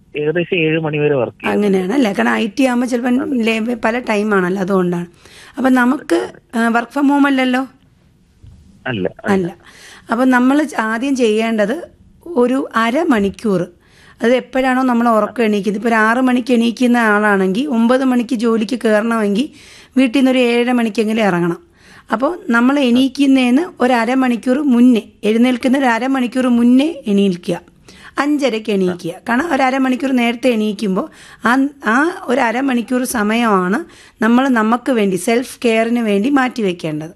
ഏകദേശം ഏഴ് മണി വരെ വർക്ക് ചെയ്യും അങ്ങനെയാണ് അല്ലേ കാരണം ഐ ടി ആകുമ്പോൾ ചിലപ്പോൾ ലേ- പല ടൈമാണല്ലോ അതുകൊണ്ടാണ് അപ്പം നമുക്ക് വർക്ക് ഫ്രം ഹോം അല്ലല്ലോ അല്ല അല്ല അപ്പം നമ്മൾ ആദ്യം ചെയ്യേണ്ടത് ഒരു അരമണിക്കൂർ അത് എപ്പോഴാണോ നമ്മൾ ഉറക്കം എണീക്കുന്നത് ഇപ്പോൾ ഒരു ആറ് മണിക്ക് എണീക്കുന്ന ആളാണെങ്കിൽ ഒമ്പത് മണിക്ക് ജോലിക്ക് കയറണമെങ്കിൽ വീട്ടിൽ നിന്ന് ഒരു ഏഴര മണിക്കെങ്കിലും ഇറങ്ങണം അപ്പോൾ നമ്മൾ എണീക്കുന്നതിന് ഒരു അരമണിക്കൂർ മുന്നേ എഴുന്നേൽക്കുന്ന ഒരു അരമണിക്കൂർ മുന്നേ എണീൽക്കുക അഞ്ചരയ്ക്ക് എണീക്കുക കാരണം ഒരു അരമണിക്കൂർ നേരത്തെ എണീക്കുമ്പോൾ ആ ആ ഒരു അരമണിക്കൂർ സമയമാണ് നമ്മൾ നമുക്ക് വേണ്ടി സെൽഫ് കെയറിന് വേണ്ടി മാറ്റി വെക്കേണ്ടത്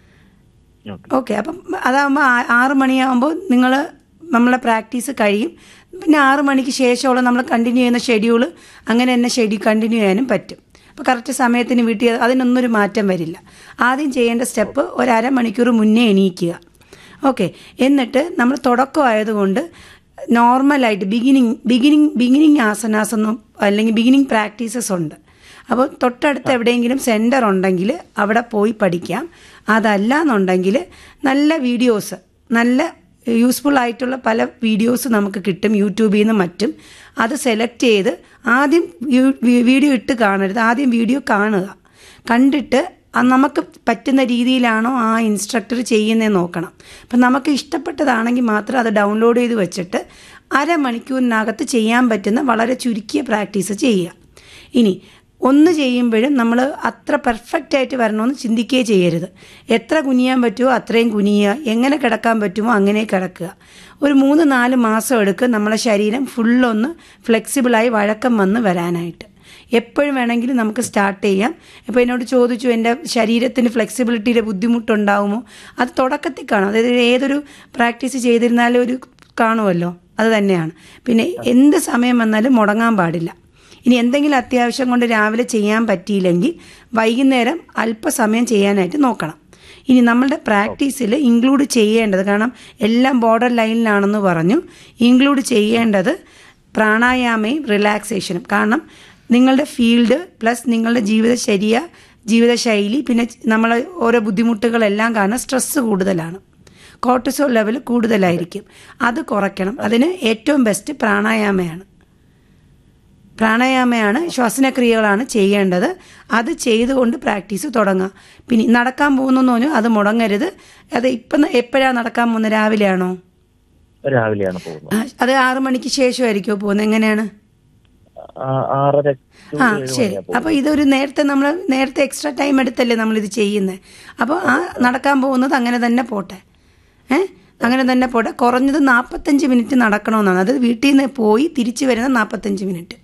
ഓക്കെ ഓക്കെ അപ്പം അതാകുമ്പോൾ ആറ് മണിയാകുമ്പോൾ നിങ്ങൾ നമ്മളെ പ്രാക്ടീസ് കഴിയും പിന്നെ ആറ് മണിക്ക് ശേഷമുള്ള നമ്മൾ കണ്ടിന്യൂ ചെയ്യുന്ന ഷെഡ്യൂൾ അങ്ങനെ തന്നെ ഷെഡ്യൂൾ കണ്ടിന്യൂ ചെയ്യാനും പറ്റും അപ്പോൾ കറക്റ്റ് സമയത്തിന് വീട്ടിൽ അതിനൊന്നും ഒരു മാറ്റം വരില്ല ആദ്യം ചെയ്യേണ്ട സ്റ്റെപ്പ് ഒരു അരമണിക്കൂർ മുന്നേ എണീക്കുക ഓക്കെ എന്നിട്ട് നമ്മൾ തുടക്കമായതുകൊണ്ട് നോർമലായിട്ട് ബിഗിനിങ് ബിഗിനിങ് ബിഗിനിങ് ആസനാസ് ഒന്നും അല്ലെങ്കിൽ ബിഗിനിങ് പ്രാക്ടീസസ് ഉണ്ട് അപ്പോൾ തൊട്ടടുത്ത് എവിടെയെങ്കിലും സെൻറ്റർ ഉണ്ടെങ്കിൽ അവിടെ പോയി പഠിക്കാം അതല്ല എന്നുണ്ടെങ്കിൽ നല്ല വീഡിയോസ് നല്ല യൂസ്ഫുൾ ആയിട്ടുള്ള പല വീഡിയോസ് നമുക്ക് കിട്ടും യൂട്യൂബിൽ നിന്നും മറ്റും അത് സെലക്ട് ചെയ്ത് ആദ്യം യു- വി- വീഡിയോ ഇട്ട് കാണരുത് ആദ്യം വീഡിയോ കാണുക കണ്ടിട്ട് അത് നമുക്ക് പറ്റുന്ന രീതിയിലാണോ ആ ഇൻസ്ട്രക്ടർ ചെയ്യുന്നതെന്ന് നോക്കണം അപ്പം നമുക്ക് ഇഷ്ടപ്പെട്ടതാണെങ്കിൽ മാത്രം അത് ഡൗൺലോഡ് ചെയ്ത് വെച്ചിട്ട് അരമണിക്കൂറിനകത്ത് ചെയ്യാൻ പറ്റുന്ന വളരെ ചുരുക്കിയ പ്രാക്ടീസ് ചെയ്യുക ഇനി ഒന്ന് ചെയ്യുമ്പോഴും നമ്മൾ അത്ര പെർഫെക്റ്റ് ആയിട്ട് വരണമെന്ന് ചിന്തിക്കുകയേ ചെയ്യരുത് എത്ര കുനിയാൻ പറ്റുമോ അത്രയും കുനിയുക എങ്ങനെ കിടക്കാൻ പറ്റുമോ അങ്ങനെ കിടക്കുക ഒരു മൂന്ന് നാല് മാസം എടുക്കും നമ്മളെ ശരീരം ഫുള്ളൊന്ന് ഫ്ലെക്സിബിളായി വഴക്കം വന്ന് വരാനായിട്ട് എപ്പോഴും വേണമെങ്കിലും നമുക്ക് സ്റ്റാർട്ട് ചെയ്യാം ഇപ്പോൾ എന്നോട് ചോദിച്ചു എൻ്റെ ശരീരത്തിന് ഫ്ലെക്സിബിലിറ്റിയുടെ ബുദ്ധിമുട്ടുണ്ടാവുമോ അത് തുടക്കത്തിൽ കാണും അതായത് ഏതൊരു പ്രാക്ടീസ് ചെയ്തിരുന്നാലും ഒരു കാണുമല്ലോ അത് തന്നെയാണ് പിന്നെ എന്ത് സമയം വന്നാലും മുടങ്ങാൻ പാടില്ല ഇനി എന്തെങ്കിലും അത്യാവശ്യം കൊണ്ട് രാവിലെ ചെയ്യാൻ പറ്റിയില്ലെങ്കിൽ വൈകുന്നേരം അല്പസമയം ചെയ്യാനായിട്ട് നോക്കണം ഇനി നമ്മളുടെ പ്രാക്ടീസിൽ ഇൻക്ലൂഡ് ചെയ്യേണ്ടത് കാരണം എല്ലാം ബോർഡർ ലൈനിലാണെന്ന് പറഞ്ഞു ഇൻക്ലൂഡ് ചെയ്യേണ്ടത് പ്രാണായാമയും റിലാക്സേഷനും കാരണം നിങ്ങളുടെ ഫീൽഡ് പ്ലസ് നിങ്ങളുടെ ജീവിതചര്യ ജീവിതശൈലി പിന്നെ നമ്മളെ ഓരോ ബുദ്ധിമുട്ടുകളെല്ലാം കാരണം സ്ട്രെസ്സ് കൂടുതലാണ് കോർട്ടിസോൾ ലെവൽ കൂടുതലായിരിക്കും അത് കുറയ്ക്കണം അതിന് ഏറ്റവും ബെസ്റ്റ് പ്രാണായാമയാണ് പ്രാണായാമയാണ് ശ്വസനക്രിയകളാണ് ചെയ്യേണ്ടത് അത് ചെയ്തുകൊണ്ട് പ്രാക്ടീസ് തുടങ്ങുക പിന്നെ നടക്കാൻ പോകുന്നു പറഞ്ഞു അത് മുടങ്ങരുത് അത് ഇപ്പം എപ്പോഴാണ് നടക്കാൻ പോകുന്നത് രാവിലെയാണോ രാവിലെയാണ് പോകുന്നത് ആ, അത് ആറു മണിക്ക് ശേഷമായിരിക്കുമോ പോകുന്നത് എങ്ങനെയാണ് ആ- ആറര to ആ ഏഴ് ശരി മണിയാ അപ്പോൾ ഇതൊരു നേരത്തെ നമ്മൾ നേരത്തെ എക്സ്ട്രാ ടൈം എടുത്തല്ലേ നമ്മളിത് ചെയ്യുന്നത് അപ്പോൾ ആ നടക്കാൻ പോകുന്നത് അങ്ങനെ തന്നെ പോട്ടെ ഏ അങ്ങനെ തന്നെ പോട്ടെ കുറഞ്ഞത് നാൽപ്പത്തഞ്ച് മിനിറ്റ് നടക്കണമെന്നാണ് അത് വീട്ടിൽ നിന്ന് പോയി തിരിച്ചു വരുന്ന നാൽപ്പത്തഞ്ച് മിനിറ്റ്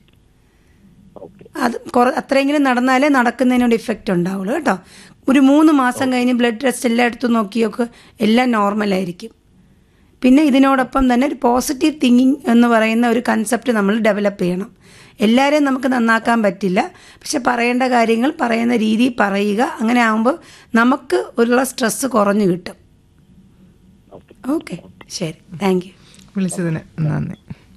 ഓക്കെ അത് കുറ അത്രയെങ്കിലും നടന്നാലേ നടക്കുന്നതിനോട് ഇഫക്റ്റ് ഉണ്ടാവുള്ളൂ കേട്ടോ ഒരു മൂന്ന് മാസം കഴിഞ്ഞ് ബ്ലഡ് ടെസ്റ്റ് എല്ലായിടത്തും നോക്കിയൊക്കെ എല്ലാം നോർമലായിരിക്കും പിന്നെ ഇതിനോടൊപ്പം തന്നെ ഒരു പോസിറ്റീവ് തിങ്കിങ് എന്ന് പറയുന്ന ഒരു കൺസെപ്റ്റ് നമ്മൾ ഡെവലപ്പ് ചെയ്യണം എല്ലാവരെയും നമുക്ക് നന്നാക്കാൻ പറ്റില്ല പക്ഷെ പറയേണ്ട കാര്യങ്ങൾ പറയുന്ന രീതി പറയുക അങ്ങനെ ആകുമ്പോൾ നമുക്ക് ഉള്ള സ്ട്രെസ്സ് കുറഞ്ഞു കിട്ടും ഓക്കെ ഓക്കെ ശരി താങ്ക് യു വിളിച്ചതിന് നന്ദി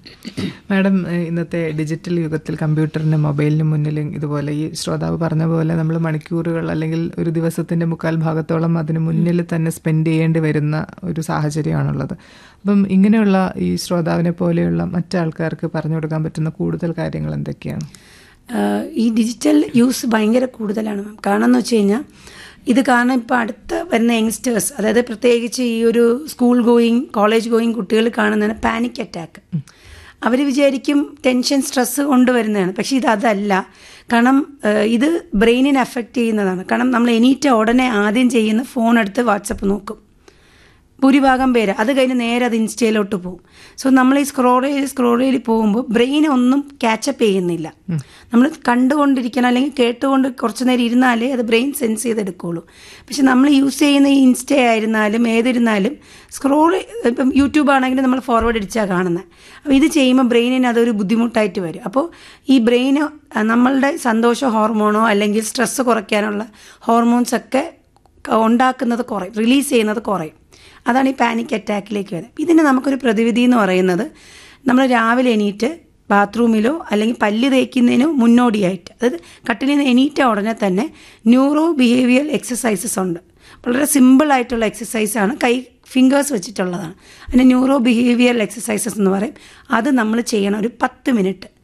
മാഡം ഏഹ്, ഇന്നത്തെ ഡിജിറ്റൽ യുഗത്തിൽ കമ്പ്യൂട്ടറിനും മൊബൈലിനും മുന്നിലും ഇതുപോലെ ഈ ശ്രോതാവ് പറഞ്ഞ പോലെ നമ്മൾ മണിക്കൂറുകൾ അല്ലെങ്കിൽ ഒരു ദിവസത്തിൻ്റെ മുക്കാൽ ഭാഗത്തോളം അതിന് മുന്നിൽ തന്നെ സ്പെൻഡ് ചെയ്യേണ്ടി വരുന്ന ഒരു സാഹചര്യമാണുള്ളത് അപ്പം ഇങ്ങനെയുള്ള ഈ ശ്രോതാവിനെ പോലെയുള്ള മറ്റാൾക്കാർക്ക് പറഞ്ഞു കൊടുക്കാൻ പറ്റുന്ന കൂടുതൽ കാര്യങ്ങൾ എന്തൊക്കെയാണ് ആഹ് ഈ ഡിജിറ്റൽ യൂസ് ഭയങ്കര കൂടുതലാണ് മാം കാരണം എന്ന് വെച്ച് കഴിഞ്ഞാൽ ഇത് കാരണം ഇപ്പോൾ അടുത്ത് വരുന്ന യങ്സ്റ്റേഴ്സ് അതായത് പ്രത്യേകിച്ച് ഈ ഒരു സ്കൂൾ ഗോയിങ് കോളേജ് ഗോയിങ് കുട്ടികൾ കാണുന്നതാണ് പാനിക് അറ്റാക്ക് അവർ വിചാരിക്കും ടെൻഷൻ സ്ട്രെസ്സ് കൊണ്ടുവരുന്നതാണ് പക്ഷേ ഇത് അതല്ല കാരണം ആഹ് ഇത് ബ്രെയിനിനെ അഫക്റ്റ് ചെയ്യുന്നതാണ് കാരണം നമ്മൾ എണീറ്റ ഉടനെ ആദ്യം ചെയ്യുന്ന ഫോൺ എടുത്ത് വാട്സപ്പ് നോക്കും ഭൂരിഭാഗം പേര് അത് കഴിഞ്ഞ് നേരെ അത് ഇൻസ്റ്റയിലോട്ട് പോകും സോ നമ്മൾ ഈ സ്ക്രോൾ ചെയ്ത് സ്ക്രോൾ ചെയ്ത് പോകുമ്പോൾ ബ്രെയിൻ ഒന്നും ക്യാച്ചപ്പ് ചെയ്യുന്നില്ല നമ്മൾ കണ്ടുകൊണ്ടിരിക്കണം അല്ലെങ്കിൽ കേട്ടുകൊണ്ട് കുറച്ച് നേരം ഇരുന്നാലേ അത് ബ്രെയിൻ സെൻസ് ചെയ്തെടുക്കുള്ളൂ പക്ഷെ നമ്മൾ യൂസ് ചെയ്യുന്ന ഈ ഇൻസ്റ്റ ആയിരുന്നാലും ഏതിരുന്നാലും സ്ക്രോൾ ഇപ്പം യൂട്യൂബ് ആണെങ്കിലും നമ്മൾ ഫോർവേഡ് അടിച്ചാൽ കാണുന്നത് അപ്പോൾ ഇത് ചെയ്യുമ്പോൾ ബ്രെയിനിന് അതൊരു ബുദ്ധിമുട്ടായിട്ട് വരും അപ്പോൾ ഈ ബ്രെയിന് നമ്മളുടെ സന്തോഷ ഹോർമോണോ അല്ലെങ്കിൽ സ്ട്രെസ്സ് കുറയ്ക്കാനുള്ള ഹോർമോൺസ് ഒക്കെ ഉണ്ടാക്കുന്നത് കുറയും റിലീസ് ചെയ്യുന്നത് കുറയും അതാണ് ഈ പാനിക് അറ്റാക്കിലേക്ക് വരുന്നത് ഇതിന് നമുക്കൊരു പ്രതിവിധി എന്ന് പറയുന്നത് നമ്മൾ രാവിലെ എണീറ്റ് ബാത്റൂമിലോ അല്ലെങ്കിൽ പല്ല് തേക്കുന്നതിനോ മുന്നോടിയായിട്ട് അതായത് കട്ടിലിൽ നിന്ന് എണീറ്റ ഉടനെ തന്നെ ന്യൂറോ ബിഹേവിയർ എക്സസൈസസ് ഉണ്ട് വളരെ സിമ്പിൾ ആയിട്ടുള്ള എക്സസൈസാണ് കൈ ഫിംഗേഴ്സ് വെച്ചിട്ടുള്ളതാണ് അതിന് ന്യൂറോ ബിഹേവിയർ എക്സസൈസസ് എന്ന് പറയും അത് നമ്മൾ ചെയ്യണം ഒരു പത്ത് മിനിറ്റ്